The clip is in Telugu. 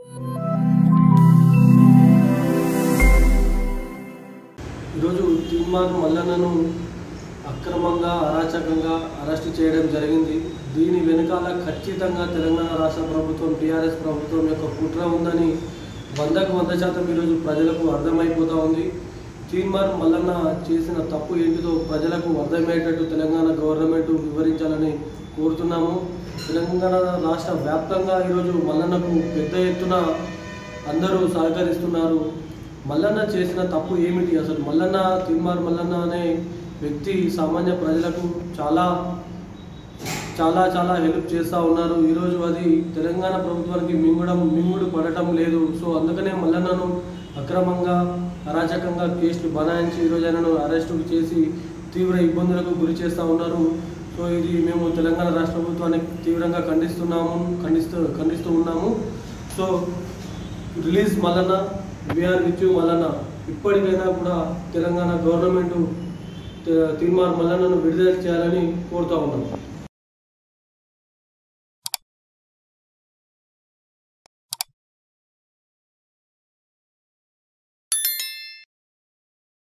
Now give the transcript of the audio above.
ఈరోజు తీర్మాన్ మల్లన్నను అక్రమంగా అరాచకంగా అరెస్ట్ చేయడం జరిగింది దీని వెనుకాల ఖచ్చితంగా తెలంగాణ రాష్ట్ర ప్రభుత్వం టీఆర్ఎస్ ప్రభుత్వం యొక్క కుట్ర ఉందని వందకు వంద శాతం ఈరోజు ప్రజలకు అర్థమైపోతూ ఉంది తీర్మాన్ మల్లన్న చేసిన తప్పు ఏంటిదో ప్రజలకు అర్థమయ్యేటట్టు తెలంగాణ గవర్నమెంట్ వివరించాలని కోరుతున్నాము తెలంగాణ రాష్ట్ర వ్యాప్తంగా ఈరోజు మల్లన్నకు పెద్ద ఎత్తున అందరూ సహకరిస్తున్నారు మల్లన్న చేసిన తప్పు ఏమిటి అసలు మల్లన్న తిమ్మార్ మల్లన్న అనే వ్యక్తి సామాన్య ప్రజలకు చాలా చాలా చాలా హెల్ప్ చేస్తూ ఉన్నారు ఈరోజు అది తెలంగాణ ప్రభుత్వానికి మింగుడం మింగుడు పడటం లేదు సో అందుకనే మల్లన్నను అక్రమంగా అరాచకంగా కేసులు బనాయించి ఈరోజు ఆయనను అరెస్టు చేసి తీవ్ర ఇబ్బందులకు గురి చేస్తూ ఉన్నారు సో ఇది మేము తెలంగాణ రాష్ట్ర ప్రభుత్వానికి తీవ్రంగా ఖండిస్తున్నాము ఖండిస్తూ ఖండిస్తూ ఉన్నాము so release Mallanna we are which Mallanna ఇప్పటికైనా కూడా తెలంగాణ గవర్నమెంట్ తీర్మానం మల్లన్నను విడుదల చేయాలని కోరుతా ఉన్నాం